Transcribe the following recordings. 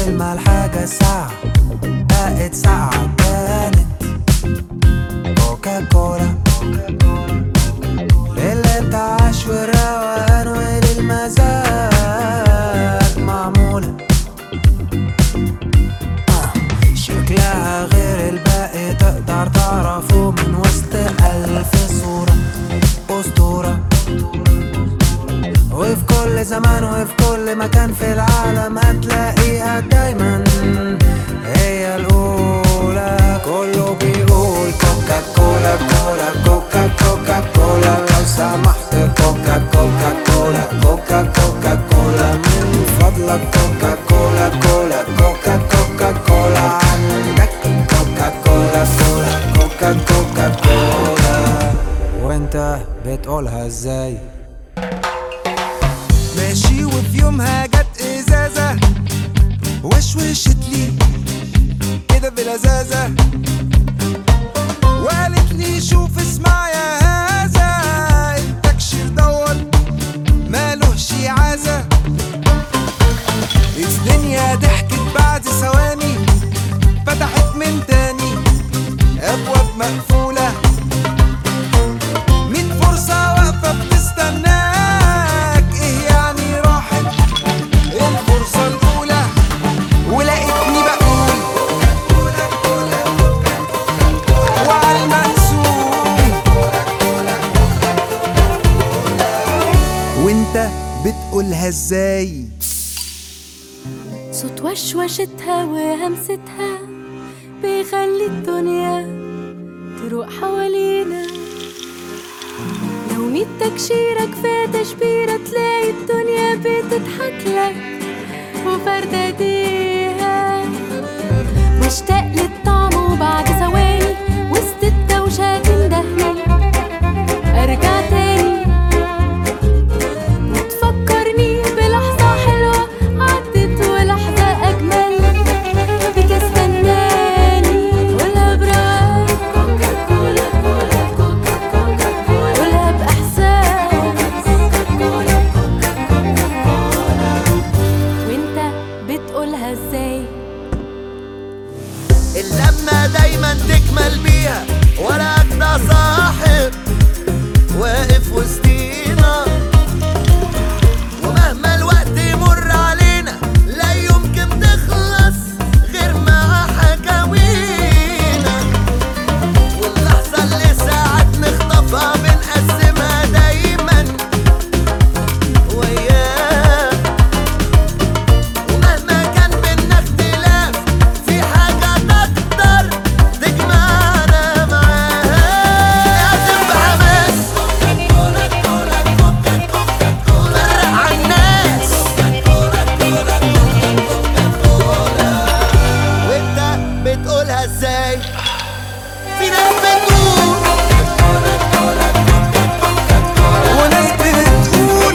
ما الحاجة ساعة بقت ساعة كانت كوكا كولا للانتعاش والروقان وللمزاج معمولة آه، شكلها غير الباقي تقدر تعرفه من وسط ألف صورة أسطورة وفي كل زمان وفي كل مكان في العالم هتلاقيها دايما هي الأولى كله بيقول كوكا كولا كولا كوكا كوكا كولا لو سمحت كوكا كوكا كولا كوكا كوكا كولا من فضلك كوكا كولا كولا كوكا كوكا كولا عندك كوكا كولا كولا كوكا كوكا كولا وانت بتقولها ازاي ماشي وفي يومها جت ازازه وشوشت لي كده بلذاذه وقالت لي شوف اسمع يا هذا التكشير دور مالهش عازه الدنيا ضحكت بعد ثواني فتحت من تاني ابواب مقفوله مين فرصة واقفة بتستناك ايه يعني راحت الفرصة الأولى ولقيتني بقول وعلى المقسوم وانت بتقولها ازاي صوت وشوشتها وهمستها بيخلي الدنيا تروق حوالينا لو ميت تكشيرة كفاية تشبيرة تلاقي الدنيا بتضحك لك وفردة ايديها مشتاق للطعم وبعد ثواني وسط الدوشة تندهني ارجع تاني وتفكرني بلحظة حلوة عدت ولحظة أجمل بك استناني قولها براحة كوكا كولا كولا كوكا كوكا كولا قولها بإحساس كوكا كولا كوكا كوكا كولا وانت بتقولها ازاي اللمة دايما تكمل بيها ورا أجدع صاحب واقف وسطينا ومهما الوقت يمر علينا لا يمكن تخلص غير مع حكاوينا واللحظة اللي ساعات نخطفها بنقسمها دايما وياه ومهما كان بينا اختلاف في حاجات أكتر تجمعنا معاها لازم بحماس فرق عالناس وانت بتقولها ازاي في ناس بتقول وناس بتقول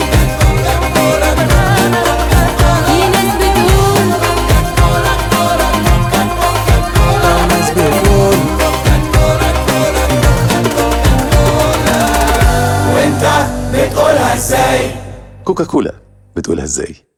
في ناس بتقول ناس بتقول وانت بتقولها ازاي كوكا كولا بتقولها ازاي